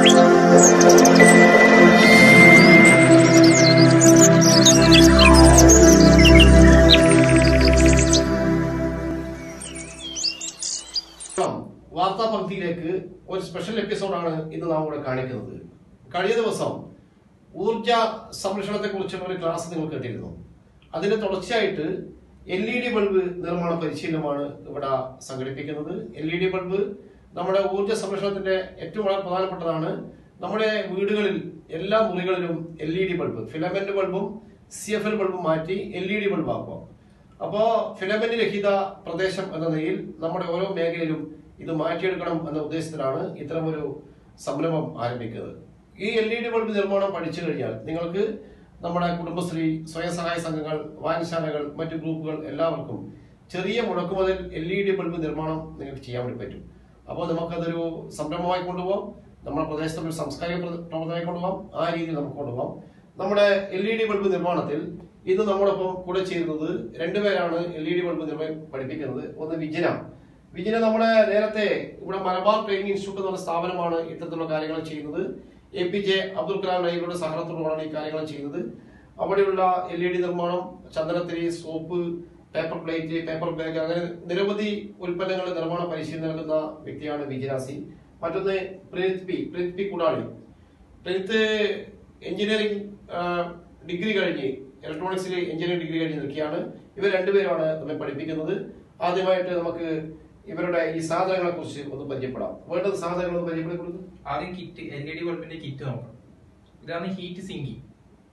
വാർത്താ പങ്ക്തിയിലേക്ക് ഒരു സ്പെഷ്യൽ എപ്പിസോഡാണ് ഇന്ന് നാം ഇവിടെ കാണിക്കുന്നത് കഴിഞ്ഞ ദിവസം ഊർജ സംരക്ഷണത്തെ കുറിച്ചുള്ള ഒരു ക്ലാസ് നിങ്ങൾ കേട്ടിരുന്നു അതിന്റെ തുടർച്ചയായിട്ട് എൽ ഇ ഡി ബൾബ് നിർമ്മാണ പരിശീലനമാണ് ഇവിടെ സംഘടിപ്പിക്കുന്നത് എൽ ഇ ഡി ബൾബ് നമ്മുടെ ഊർജ സംരക്ഷണത്തിന്റെ ഏറ്റവും വളരെ പ്രധാനപ്പെട്ടതാണ് നമ്മുടെ വീടുകളിൽ എല്ലാ മുറികളിലും L E D bulb filament ബൾബും സി എഫ് എൽ ബൾബും മാറ്റി എൽ ഇ ഡി ബൾബ് ആക്കുക അപ്പോ ഫിലമെന്റ് രഹിത പ്രദേശം എന്ന നിലയിൽ നമ്മുടെ ഓരോ മേഖലയിലും ഇത് മാറ്റിയെടുക്കണം എന്ന ഉദ്ദേശത്തിലാണ് ഇത്തരമൊരു സംരംഭം ആരംഭിക്കുന്നത് ഈ എൽ ഇ ഡി ബൾബ് നിർമ്മാണം പഠിച്ചു കഴിഞ്ഞാൽ നിങ്ങൾക്ക് നമ്മുടെ കുടുംബശ്രീ സ്വയം സഹായ സംഘങ്ങൾ വായനശാലകൾ മറ്റു ഗ്രൂപ്പുകൾ എല്ലാവർക്കും ചെറിയ മുടക്കുമുതൽ എൽ ഇ ഡി ബൾബ് നിർമ്മാണം നിങ്ങൾക്ക് ചെയ്യാൻ വേണ്ടി പറ്റും അപ്പോൾ നമുക്കതൊരു സംരംഭമായി കൊണ്ടുപോകാം നമ്മുടെ പ്രദേശത്ത് ഒരു സാംസ്കാരിക പ്ര- പ്രവർത്തനമായി കൊണ്ടുപോകാം ആ രീതിയിൽ നമുക്ക് കൊണ്ടുപോകാം നമ്മുടെ എൽ ഇ ഡി ബൾബ് നിർമ്മാണത്തിൽ ഇന്ന് നമ്മോടൊപ്പം കൂടെ ചെയ്യുന്നത് രണ്ടുപേരാണ് എൽ ഇ ഡി ബൾബ് നിർമ്മാണം പഠിപ്പിക്കുന്നത് ഒന്ന് വിജന വിജന നമ്മുടെ നേരത്തെ ഇവിടെ മലബാർ ട്രെയിനിങ് ഇൻസ്റ്റിറ്റ്യൂട്ട് എന്ന സ്ഥാപനമാണ് ഇത്തരത്തിലുള്ള കാര്യങ്ങൾ ചെയ്യുന്നത് A P J Abdul Kalam ലൈബ്രറിയുടെ സഹകരണത്തോടാണ് ഈ കാര്യങ്ങൾ ചെയ്യുന്നത് അവിടെയുള്ള എൽ ഇ ഡി നിർമ്മാണം ചന്ദനത്തിരി soap paper plate paper bag അങ്ങനെ നിരവധി ഉൽപ്പന്നങ്ങൾ നിർമ്മാണ പരിശീലനം നൽകുന്ന വ്യക്തിയാണ് വിജയരാസി മറ്റൊന്ന് Preeth P Preeth P Kudali Preeth engineering degree കഴിഞ്ഞ് ഇലക്ട്രോണിക്സിൽ എഞ്ചിനീയറിംഗ് ഡിഗ്രി കഴിഞ്ഞ് നിൽക്കുകയാണ് ഇവർ രണ്ടുപേരാണ് നമ്മെ പഠിപ്പിക്കുന്നത് ആദ്യമായിട്ട് നമുക്ക് ഇവരുടെ ഈ സാധനങ്ങളെ കുറിച്ച് ഒന്ന് പരിചയപ്പെടാം വേണ്ടത് സാധനങ്ങൾ ഒന്ന് പരിചയപ്പെടുത്തുന്നത് ആദ്യം കിറ്റ് എൽ ഇ ഡി ബൾബിന്റെ കിറ്റ് നോക്കാം ഇതാണ് ഹീറ്റ് സിങ്കിങ്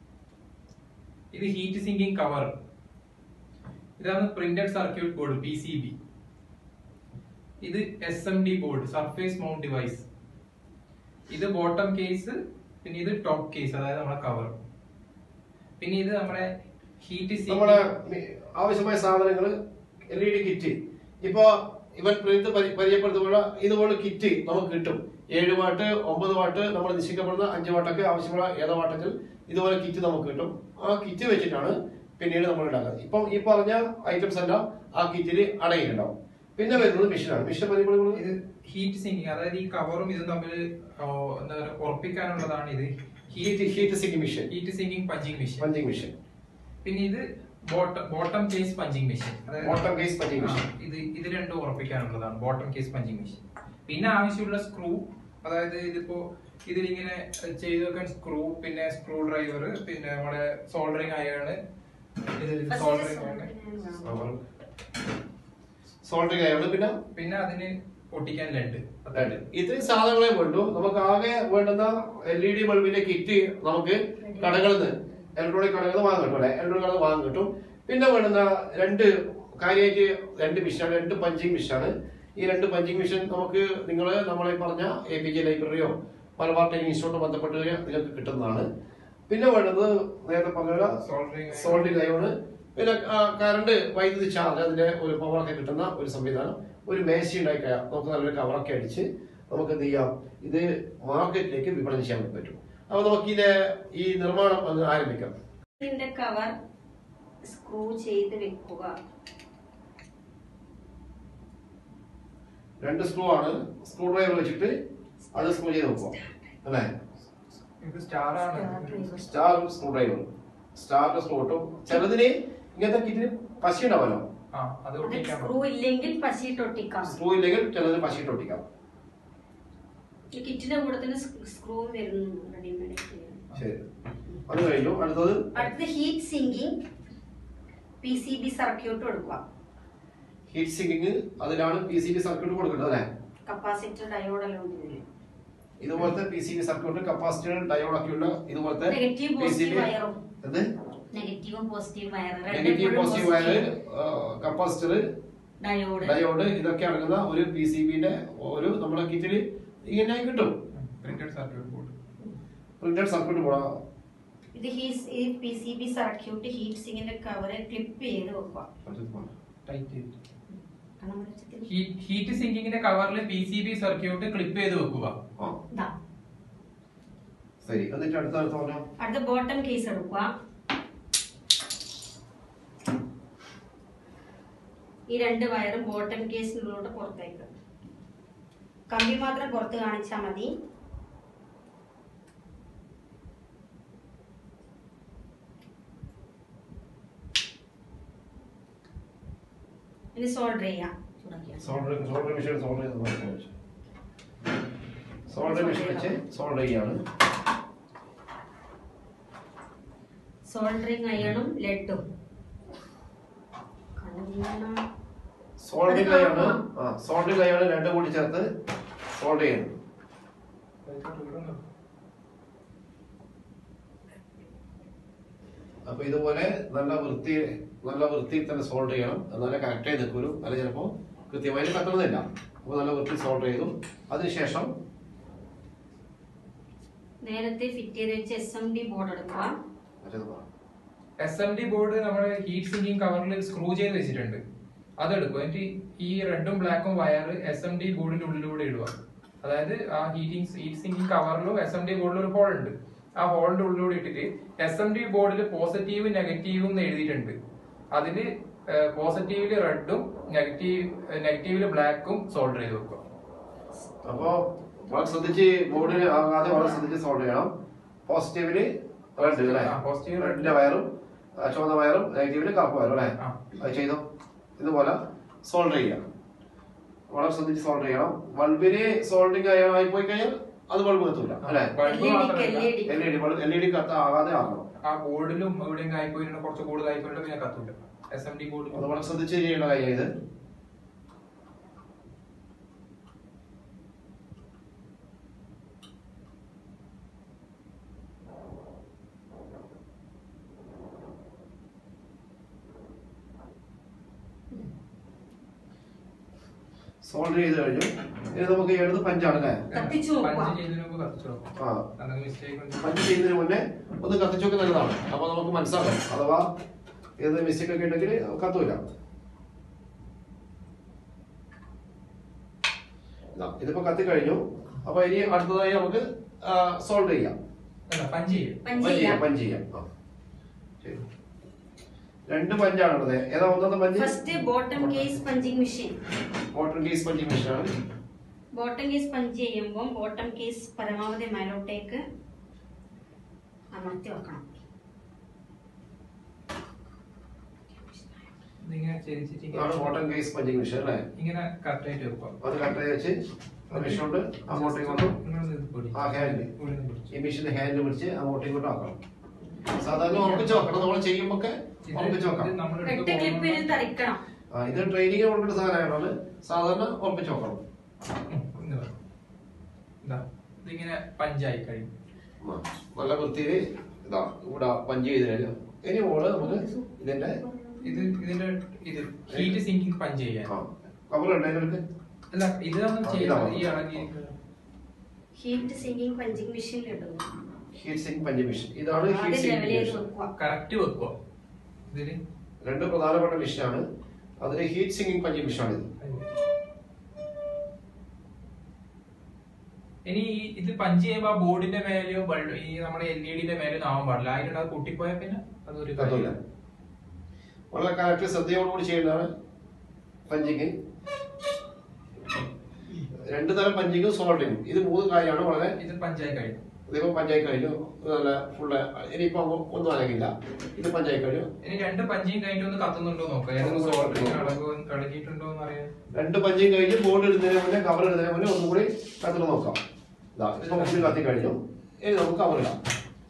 ഇത് ഹീറ്റ് സിങ്കിങ് കവർ ഇതാണ് printed circuit board P C B ഇത് S M D board surface mount device ഇത് ബോട്ടം കേസ് പിന്നെ ഇത് ടോപ്പ് കേസ് അതായത് നമ്മുടെ കവർ പിന്നെ ഇത് നമ്മുടെ ഹീറ്റ് നമ്മുടെ സിങ്കിങ് മി- ആവശ്യമായ സാധനങ്ങൾ എൽ ഇ ഡി കിറ്റ് ഇപ്പോ ഇവൻ പ്രീത്ത് പരി- പരിചയപ്പെടുത്തുമ്പോൾ ഇതുപോലെ കിറ്റ് നമുക്ക് കിട്ടും ഏഴ് വാട്ട് ഒമ്പത് വാട്ട് നമ്മൾ നിശ്ചയിക്കപ്പെടുന്ന അഞ്ച് വാട്ടൊക്കെ ആവശ്യമുള്ള ഏതോ വാട്ടത്തിൽ ഇതുപോലെ കിറ്റ് നമുക്ക് കിട്ടും ആ കിറ്റ് വെച്ചിട്ടാണ് പിന്നീട് നമ്മൾ ഉണ്ടാക്കുന്നത് ഇപ്പം ഈ പറഞ്ഞ ഐറ്റംസ് എല്ലാം ആ കിറ്റിൽ അടങ്ങിയിട്ടുണ്ടാവും പിന്നെ വരുന്നത് മെഷീനാണ് മെഷീൻ പരിചയപ്പെടുന്നത് ഇത് ഹീറ്റ് സിങ്കിങ് അതായത് ഈ കവറും ഇതും തമ്മിൽ ഓ, എന്താ പറയുക ഉറപ്പിക്കാനുള്ളതാണ് ഇത് heat heat sink machine heat sinking punching machine punching machine പിന്നെ ഇത് bottom bottom case punching machine bottom case punching machine ഇത് ഇത് രണ്ടും ഉറപ്പിക്കാനുള്ളതാണ് ബോട്ടം കേസ് പഞ്ചിങ് മെഷീൻ പിന്നെ ആവശ്യമുള്ള സ്ക്രൂ അതായത് ഇതിപ്പോ ഇതിലിങ്ങനെ ചെയ്ത് വെക്കാൻ സ്ക്രൂ പിന്നെ സ്ക്രൂ ഡ്രൈവർ പിന്നെ നമ്മുടെ സോൾഡറിങ് അയണ് ഇത് സോൾഡറിങ് അയണ് സോൾഡറിങ് ആയതുകൊണ്ട് പിന്നെ പിന്നെ അതിന് പൊട്ടിക്കാൻ ലഡ് അതായത് ഇത്രയും സാധനങ്ങളെ വേണ്ടു നമുക്ക് ആകെ വേണ്ടുന്ന എൽ ഇ ഡി ബൾബിന്റെ കിറ്റ് നമുക്ക് കടകളിൽ നിന്ന് ഇലക്ട്രോണിക് കടകളിൽ നിന്ന് വാങ്ങാൻ കിട്ടും അല്ലെ ഇലക്ട്രോണിക് കടകളിൽ വാങ്ങാൻ കിട്ടും പിന്നെ വേണ്ടുന്ന രണ്ട് കാര്യമായിട്ട് രണ്ട് മിഷനാണ് രണ്ട് പഞ്ചിങ് മിഷനാണ് ഈ രണ്ട് പഞ്ചിങ് മിഷൻ നമുക്ക് നിങ്ങൾ നമ്മളെ പറഞ്ഞ എ പി ജെ ലൈബ്രറിയോ മലബാർ ട്രെയിനിങ് ഇൻസ്റ്റിറ്റ്യൂട്ടോ ബന്ധപ്പെട്ട് കഴിഞ്ഞാൽ നിങ്ങൾക്ക് കിട്ടുന്നതാണ് പിന്നെ വേണ്ടത് നേരത്തെ പറഞ്ഞ പോലെ സോൾഡറിങ് സോൾഡിംഗ് ലൈവാണ് പിന്നെ ആ, കറണ്ട് വൈദ്യുതി ചാർജ് അതിന്റെ ഒരു പവറൊക്കെ കിട്ടുന്ന ഒരു സംവിധാനം ഒരു മേശ ഉണ്ടായി കഴിയാം നമുക്ക് നല്ലൊരു കവറൊക്കെ അടിച്ച് നമുക്ക് എന്ത് ചെയ്യാം ഇത് മാർക്കറ്റിലേക്ക് വിപണനം ചെയ്യാൻ വേണ്ടി പറ്റും അപ്പൊ നമുക്ക് ഇതിന്റെ ഈ നിർമ്മാണം അങ്ങ് ആരംഭിക്കാം ഇതിന്റെ കവർ സ്ക്രൂ ചെയ്ത് വെക്കുക രണ്ട് സ്ക്രൂ ആണ് സ്ക്രൂ ഡ്രൈവർ വെച്ചിട്ട് അത് സ്ക്രൂ ചെയ്ത് വെക്കുക അല്ലേ ഇത് സ്റ്റാർ ആണ് സ്റ്റാർ സ്ക്രൂ ഡ്രൈവർ സ്റ്റാറിന്റെ സ്ക്രൂ കിട്ടും ചിലതിന് ഇങ്ങനത്തെ കിറ്റിന് പശ ഉണ്ടാവല്ലോ ആ അത് അതിൽ ഒട്ടിക്കാൻ സ്ക്രൂ ഇല്ലെങ്കിൽ പശിട്ടൊട്ടിക്കാം സ്ക്രൂ ഇല്ലെങ്കിൽ ചിലതിന് പശയിട്ട് ഒട്ടിക്കാം ഈ കിറ്റിന്റെ കൂടെ തന്നെ സ്ക്രൂ വരുന്നു റെഡിമെയ്ഡ് ശരി അത് കഴിഞ്ഞു അടുത്തത് അടുത്തത് heat sinking P C B circuit കൊടുക്കുക ഹീറ്റ് സിങ്കിങ് അതിലാണ് പി സി ബി സർക്യൂട്ട് കൊടുക്കേണ്ടത് അല്ലേ കപ്പാസിറ്റർ ഡയോഡെല്ലാം ഉണ്ട് ഇതില് ഇതുപോലത്തെ P C B circuit capacitor diode ഒക്കെ ഉള്ള ഇതുപോലത്തെ negative P C positive B വയറും എന്ത് നെഗറ്റീവും positive wire negative positive wire capacitor diode diode ഇതൊക്കെ അടങ്ങുന്ന ഒരു പി സി ബിന്റെ ഒരു നമ്മുടെ കിറ്റിൽ ഇങ്ങനെ കിട്ടും printed circuit board printed circuit പോടാ ഇത് ഹീസ് ഈ P C B circuit heat സിങ്കിന്റെ കവറ് ക്ലിപ്പ് ചെയ്ത് വെക്കുക ടൈറ്റ് ചെയ്ത് കാരണം വെച്ചിട്ട് ഹീറ്റ് സിങ്കിങ്ങിന്റെ കവറിൽ P C B circuit clip ചെയ്ത് വെക്കുക ആ ഇതാ ശരി എന്നിട്ട് അടുത്ത അടുത്ത പറഞ്ഞോ അടുത്ത ബോട്ടം കേസ് എടുക്കുക ഈ രണ്ട് വയറും ബോട്ടം കേസിനുള്ളിലോട്ട് പുറത്തേക്ക് കമ്പി മാത്രം പുറത്ത് കാണിച്ചാൽ മതി ഇനി സോൾഡർ ചെയ്യാം ചൂടാക്കിയാ സോൾഡർ സോൾഡർ മെഷീൻ സോൾഡർ ചെയ്ത് നോക്കാം. സോൾഡർ മെഷീൻ വെച്ച് സോൾഡർ ചെയ്യാണ് സോൾഡറിങ് അയണും ലെഡും സോൾഡിംഗ് ആണ് ആ സോൾഡിംഗ് ആണ് രണ്ടും കൂടി ചേർത്ത് സോൾഡ് ചെയ്യുന്നത് അപ്പൊ ഇതുപോലെ നല്ല വൃത്തി നല്ല വൃത്തിയിൽ തന്നെ സോൾഡ് ചെയ്യണം എന്നാലേ കറക്റ്റ് ആയി നിൽക്കൂലു അല്ല ചിലപ്പോ കൃത്യമായിട്ട് കത്തുന്നില്ല അപ്പൊ നല്ല വൃത്തി സോൾഡ് ചെയ്തു അതിനുശേഷം നേരത്തെ ഫിറ്റ് ചെയ്ത് വെച്ച് എസ് എം ഡി ബോർഡ് എടുക്കുക മറ്റേത് പറ. എസ് എം ഡി ബോർഡ് നമ്മുടെ ഹീറ്റ് സിങ്കിങ് കവറിൽ സ്ക്രൂ ചെയ്ത് വെച്ചിട്ടുണ്ട് അതെടുക്കും എന്നിട്ട് ഈ റെഡും ബ്ലാക്കും വയർ എസ് എം ഡി ബോർഡിന്റെ ഉള്ളിലൂടെ ഇടുക അതായത് ആ ഹീറ്റിംഗ് ഹീറ്റ് സിങ്കിങ് കവറിലും എസ് എം ഡി ബോർഡിലും ഒരു ഹോൾ ഉണ്ട് ആ ഹോളിന്റെ ഉള്ളിലൂടെ ഇട്ടിട്ട് എസ് എം ഡി ബോർഡിൽ പോസിറ്റീവ് നെഗറ്റീവും എന്ന് എഴുതിയിട്ടുണ്ട് അതില് പോസിറ്റീവില് റെഡും നെഗറ്റീവ് നെഗറ്റീവില് ബ്ലാക്കും സോൾഡർ ചെയ്ത് വെക്കുക അപ്പോ വളരെ ശ്രദ്ധിച്ച് ബോർഡിൽ ആകാതെ വളരെ ശ്രദ്ധിച്ച് സോൾഡ് ചെയ്യണം പോസിറ്റീവില് റെഡ് അല്ലേ ആ, positive red. റെഡിന്റെ വയറും ആ, ചുവന്ന വയറും നെഗറ്റീവില് കറുപ്പ് വയറും അല്ലേ ആ. അത് ചെയ്തോ ഇതുപോലെ സോൾഡർ ചെയ്യാം വളരെ ശ്രദ്ധിച്ച് സോൾഡർ ചെയ്യണം ബൾബിന് സോൾഡിങ് ആയി പോയി കഴിഞ്ഞാൽ അത് ബൾബ് കത്തൂല അല്ലെ ബൾബ് LED മാത്രമല്ല LED. L E D L E D കത്ത ആകാതെ ആകണം ആ ബോർഡിലും എവിടെയും ആയിപ്പോയിട്ട് കുറച്ച് കൂടുതൽ ആയിപ്പോയിട്ട് പിന്നെ കത്തൂല എസ് എം ഡി ബോർഡിൽ അത് വളരെ ശ്രദ്ധിച്ച് ചെയ്യേണ്ട കാര്യം ഇത് സോൾഡർ ചെയ്ത് കഴിഞ്ഞു ഇനി നമുക്ക് എടുത്ത് പഞ്ചാണ് അല്ലേ കത്തിച്ചു നോക്കുക. പഞ്ച് ചെയ്യുന്നതിന് മുമ്പ് കത്തിച്ചു നോക്കാം ആ എന്തെങ്കിലും മിസ്റ്റേക്ക് പഞ്ച് ചെയ്യുന്നതിന് മുന്നേ ഒന്ന് കത്തിച്ചൊക്കെ നല്ലതാണ് അപ്പൊ നമുക്ക് മനസ്സിലാക്കാം അഥവാ ഏത് മിസ്റ്റേക്ക് ഒക്കെ ഉണ്ടെങ്കിൽ കത്തൂല ഇതാ, ഇതിപ്പോ കത്തി കഴിഞ്ഞു അപ്പൊ ഇനി അടുത്തതായി നമുക്ക് സോൾവ് ചെയ്യാം പഞ്ച് ചെയ്യും പഞ്ച് പഞ്ച് ചെയ്യാം ചെയ്യാം പഞ്ച് ചെയ്യാം ആ. ശരി. രണ്ട് പഞ്ചാണുള്ളത് ഏതാ ഒന്നാമത്തെ punch first bottom case punching machine water ഗീസ് പഞ്ചിങ് മെഷീനാണ് ബോട്ടം കേസ് പഞ്ച് ചെയ്യുമ്പോൾ ബോട്ടം കേസ് പരമാവധി മേലോട്ടേക്ക് അമർത്തി വെക്കണം ഇതിങ്ങനെ ചെരിച്ചിട്ട് ഇതാണ് വാട്ടർ ഗീസ് പഞ്ചിങ് മെഷീൻ അല്ലേ ഇങ്ങനെ കറക്റ്റ് ആയിട്ട് വെക്കുക അത് കട്ട് വെച്ച് മെഷീൻ കൊണ്ട് അങ്ങോട്ടും ഇങ്ങോട്ടും ഇങ്ങനെ ഇത് പിടി. ആ, hand. ഉള്ളിൽ നിന്ന് പിടിച്ച്. ഈ മെഷീന്റെ ഹാൻഡിൽ പിടിച്ച് അങ്ങോട്ടും ഇങ്ങോട്ടും ആക്കണം സാധാരണ ഉറപ്പിച്ച് വെക്കണം നമ്മൾ ചെയ്യുമ്പോ ഒക്കെ ഇത് ഉറപ്പിച്ച് വെക്കാം ഇത് നമ്മുടെ എട്ട് അടുത്ത് ക്ലിപ്പിൽ പോകുന്ന- തറിക്കണം ആ, ഇത് ട്രെയിനിങ് കൊടുക്കേണ്ട സാധനമാണ് സാധാരണ ഉറപ്പിച്ച് വെക്കണം ഉം, ഇന്ന് വാ. ഇതാ ഇതിങ്ങനെ പഞ്ചായി കഴിയും ആ, നല്ല വൃത്തിയിൽ ഇതാ ഇവിടെ പഞ്ച് ചെയ്ത് കഴിഞ്ഞു ഇനി മോള് നമുക്ക് ഇതിന്റെ ഇത് ഇതിന്റെ ഇത് ഹീറ്റ് സിങ്കിങ് പഞ്ച് ചെയ്യാൻ കവർ ഉണ്ട് അതിനടുത്ത് അല്ല ഇതാണ് ആ, ചെയ്യുന്നത് ഇതാ. ഈ ഇളകി ഹീറ്റ് സിങ്കിങ് പഞ്ചിങ് മെഷീനിൽ ഇടുന്നു ഹീറ്റ് സിങ്ക് പഞ്ച് മെഷീൻ ഇതാണ് ആദ്യം ഹീറ്റ് സിങ്ക് ലെവൽ ചെയ്ത് മെഷീൻ വെക്കുക കറക്റ്റ് വെക്കുക ഇതില് രണ്ട് പ്രധാനപ്പെട്ട മെഷീനാണ് അതിന് ഹീറ്റ് സിങ്കിങ് പഞ്ച് മെഷീനാണ് ഇത് ഇനി ഈ ഇത് പഞ്ച് ചെയ്യുമ്പോ ആ ബോർഡിന്റെ മേലെയോ ബൾബ് ഈ നമ്മുടെ എൽ ഇ ഡിന്റെ മേലെയോ ആവാൻ പാടില്ല അതിലുണ്ട് അത് പൊട്ടിപ്പോയാൽ പിന്നെ അതൊരു കത്തൂല കാര്യം. വളരെ കറക്റ്റ് ശ്രദ്ധയോടുകൂടി ചെയ്യേണ്ടതാണ് പഞ്ചിങ് രണ്ട് തരം പഞ്ചിങ്ങും സോൾട്ടിങ്ങും ഇത് മൂന്ന് കാര്യമാണ് വളരെ ഇത് പഞ്ചായി കഴിഞ്ഞു ഇതിപ്പോ പഞ്ചായത്ത് കഴിഞ്ഞു ഇത് നല്ല ഫുള്ള് ഇനിയിപ്പോ അങ്ങ് ഒന്നും അനങ്ങില്ല ഇത് പഞ്ചായത്ത് കഴിഞ്ഞു ഇനി രണ്ട് പഞ്ചിയും കഴിഞ്ഞിട്ട് ഒന്ന് കത്തുന്നുണ്ടോ നോക്കാം ഏതൊക്കെ സോൾട്ട് ഇളക് ഇളകിയിട്ടുണ്ടോ എന്ന് അറിയാൻ രണ്ട് പഞ്ചയും കഴിഞ്ഞ് ബോർഡ് ഇടുന്നതിന് മുന്നേ കവർ ഇടുന്നതിന് മുന്നേ ഒന്നും കൂടി കത്തിട്ട് നോക്കാം ഇതാ ഇപ്പൊ ഫുള്ള് കത്തി കഴിഞ്ഞു ഇനി നമുക്ക് കവർ ഇടാം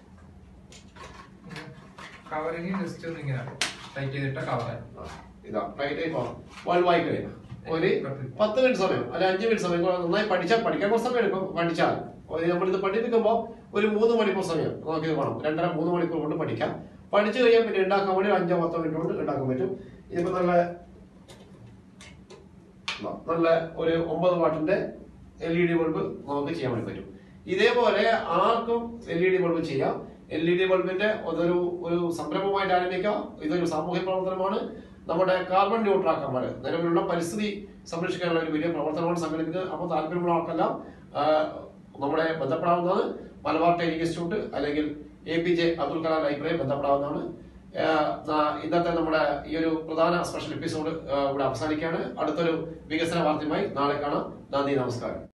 കവറിങ് ജസ്റ്റ് ഒന്ന് ഇങ്ങനെ ടൈറ്റ് ചെയ്തിട്ട കവറായി ആ, ഇതാ റൈറ്റ് ആയി പോകാം വലുവായി കഴിഞ്ഞു ഒരു പത്ത് മിനിറ്റ് സമയം അല്ല അഞ്ച് മിനിറ്റ് സമയം കൂടെ നന്നായി പഠിച്ചാൽ പഠിക്കാൻ കുറച്ച് സമയം എടുക്കും പഠിച്ചാൽ ഒരു നമ്മളിത് പഠിപ്പിക്കുമ്പോൾ ഒരു മൂന്ന് മണിക്കൂർ സമയം നമുക്ക് ഇത് വേണം രണ്ടര മൂന്ന് മണിക്കൂർ കൊണ്ട് പഠിക്കാം പഠിച്ചു കഴിഞ്ഞാൽ പിന്നെ ഉണ്ടാക്കാൻ വേണ്ടി ഒരു അഞ്ചോ പത്തോ മിനിറ്റ് കൊണ്ട് ഉണ്ടാക്കാൻ പറ്റും ഇതിപ്പോ നല്ല ഇതാ, നല്ല ഒരു ഒമ്പത് വാട്ടിന്റെ എൽ ഇ ഡി ബൾബ് നമുക്ക് ചെയ്യാൻ വേണ്ടി പറ്റും ഇതേപോലെ ആർക്കും എൽ ഇ ഡി ബൾബ് ചെയ്യാം എൽ ഇ ഡി ബൾബിന്റെ അതൊരു ഒരു സംരംഭമായിട്ട് ആരംഭിക്കാം ഇതൊരു സാമൂഹ്യ പ്രവർത്തനമാണ് നമ്മുടെ കാർബൺ ന്യൂട്രാക്കാൻ നിലവിലുള്ള പരിസ്ഥിതി സംരക്ഷിക്കാനുള്ള ഒരു വലിയ പ്രവർത്തനമാണ് സംഘടിപ്പിക്കുന്നത് അപ്പോൾ താല്പര്യമുള്ള ആൾക്കെല്ലാം ആ, നമ്മളെ ബന്ധപ്പെടാവുന്നതാണ് മലബാർ ട്രെയിനിങ് ഇൻസ്റ്റിറ്റ്യൂട്ട് അല്ലെങ്കിൽ A P J Abdul Kalam library ബന്ധപ്പെടാവുന്നതാണ് ആ, ന- ഇന്നത്തെ നമ്മുടെ ഈ ഒരു പ്രധാന സ്പെഷ്യൽ എപ്പിസോഡ് ഇവിടെ അവസാനിക്കുകയാണ് അടുത്തൊരു വികസന വാർത്തയുമായി നാളെ കാണാം നന്ദി നമസ്കാരം